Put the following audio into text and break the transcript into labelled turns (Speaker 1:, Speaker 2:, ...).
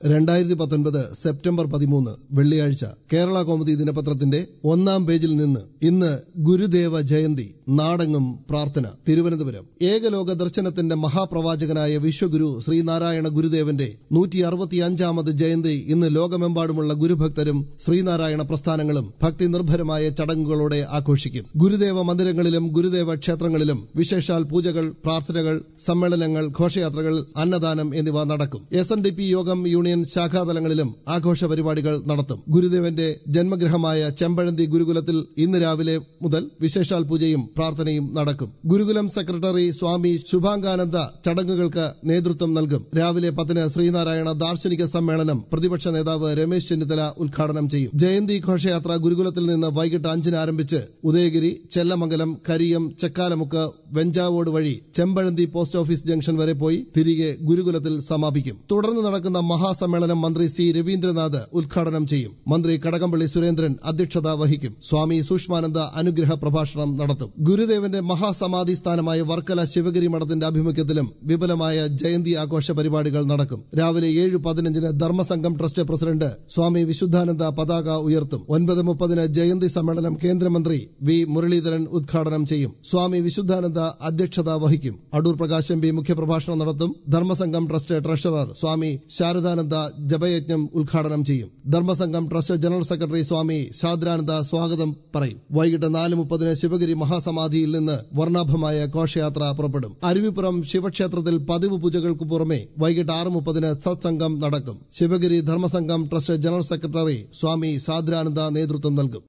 Speaker 1: രണ്ടായിരത്തി പത്തൊൻപത് സെപ്റ്റംബർ പതിമൂന്ന് വെള്ളിയാഴ്ച കേരള കൗമുദി ദിനപത്രത്തിന്റെ ഒന്നാം പേജിൽ നിന്ന് ഇന്ന് ഗുരുദേവ ജയന്തി നാടെങ്ങും പ്രാർത്ഥന തിരുവനന്തപുരം ഏകലോക ദർശനത്തിന്റെ മഹാപ്രവാചകനായ വിശ്വഗുരു ശ്രീനാരായണ ഗുരുദേവന്റെ നൂറ്റി അറുപത്തിയഞ്ചാമത് ജയന്തി ഇന്ന് ലോകമെമ്പാടുമുള്ള ഗുരുഭക്തരും ശ്രീനാരായണ പ്രസ്ഥാനങ്ങളും ഭക്തി നിർഭരമായ ചടങ്ങുകളോടെ ആഘോഷിക്കും ഗുരുദേവ മന്ദിരങ്ങളിലും ഗുരുദേവ ക്ഷേത്രങ്ങളിലും വിശേഷാൽ പൂജകൾ പ്രാർത്ഥനകൾ സമ്മേളനങ്ങൾ ഘോഷയാത്രകൾ അന്നദാനം എന്നിവ നടക്കും എസ് എൻ ഡി പി യോഗം യൂണിയൻ ശാഖാതലങ്ങളിലും ആഘോഷ പരിപാടികൾ നടത്തും ഗുരുദേവന്റെ ജന്മഗൃഹമായ ചെമ്പഴന്തി ഗുരുകുലത്തിൽ ഇന്ന് രാവിലെ മുതൽ വിശേഷാൽ പൂജയും പ്രാർത്ഥനയും നടക്കും ഗുരുകുലം സെക്രട്ടറി സ്വാമി ശുഭാംഗാനന്ദ ചടങ്ങുകൾക്ക് നേതൃത്വം നൽകും രാവിലെ പത്തിന് ശ്രീനാരായണ ദാർശനിക സമ്മേളനം പ്രതിപക്ഷ നേതാവ് രമേശ് ചെന്നിത്തല ഉദ്ഘാടനം ചെയ്യും ജയന്തി ഘോഷയാത്ര ഗുരുകുലത്തിൽ നിന്ന് വൈകിട്ട് അഞ്ചിന് ആരംഭിച്ച് ഉദയഗിരി ചെല്ലമംഗലം കരിയം ചെക്കാലമുക്ക് വെഞ്ചാവോട് വഴി ചെമ്പഴന്തി പോസ്റ്റ് ഓഫീസ് ജംഗ്ഷൻ വരെ പോയി തിരികെ ഗുരുകുലത്തിൽ സമാപിക്കും തുടർന്ന് നടക്കുന്ന മഹാസമ്മേളനം മന്ത്രി സി രവീന്ദ്രനാഥ് ഉദ്ഘാടനം ചെയ്യും മന്ത്രി കടകംപള്ളി സുരേന്ദ്രൻ അധ്യക്ഷത വഹിക്കും സ്വാമി സൂക്ഷ്മാനന്ദ അനുഗ്രഹ പ്രഭാഷണം നടത്തും ഗുരുദേവന്റെ മഹാസമാധി സ്ഥാനമായ വർക്കല ശിവഗിരി മഠത്തിന്റെ ആഭിമുഖ്യത്തിലും വിപുലമായ ജയന്തി ആഘോഷ പരിപാടികൾ നടക്കും രാവിലെ ഏഴ് പതിനഞ്ചിന് ധർമ്മസംഘം ട്രസ്റ്റ് പ്രസിഡന്റ് സ്വാമി വിശുദ്ധാനന്ദ പതാക ഉയർത്തും ഒൻപത് മുപ്പതിന് ജയന്തി സമ്മേളനം കേന്ദ്രമന്ത്രി വി മുരളീധരൻ ഉദ്ഘാടനം ചെയ്യും സ്വാമി വിശുദ്ധാനന്ദ അധ്യക്ഷത വഹിക്കും അടൂർ പ്രകാശ് എം പി മുഖ്യപ്രഭാഷണം നടത്തും ധർമ്മസംഘം ട്രസ്റ്റ് ട്രഷറർ സ്വാമി ശാരദാനന്ദ ജപയജ്ഞം ഉദ്ഘാടനം ചെയ്യും Dharmasangham trust general secretary Swami Shadrananda സ്വാഗതം പറയും വൈകിട്ട് നാല് മുപ്പതിന് ശിവഗിരി മഹാസമാധിയിൽ നിന്ന് വർണ്ണാഭമായ ഘോഷയാത്ര പുറപ്പെടും അരുവിപ്പുറം ശിവക്ഷേത്രത്തിൽ പതിവ് പൂജകൾക്ക് പുറമെ വൈകിട്ട് ആറ് മുപ്പതിന് സത്സംഗം നടക്കും Sivagiri Dharmasangham trust general secretary Swami Sadrananda നേതൃത്വം നൽകും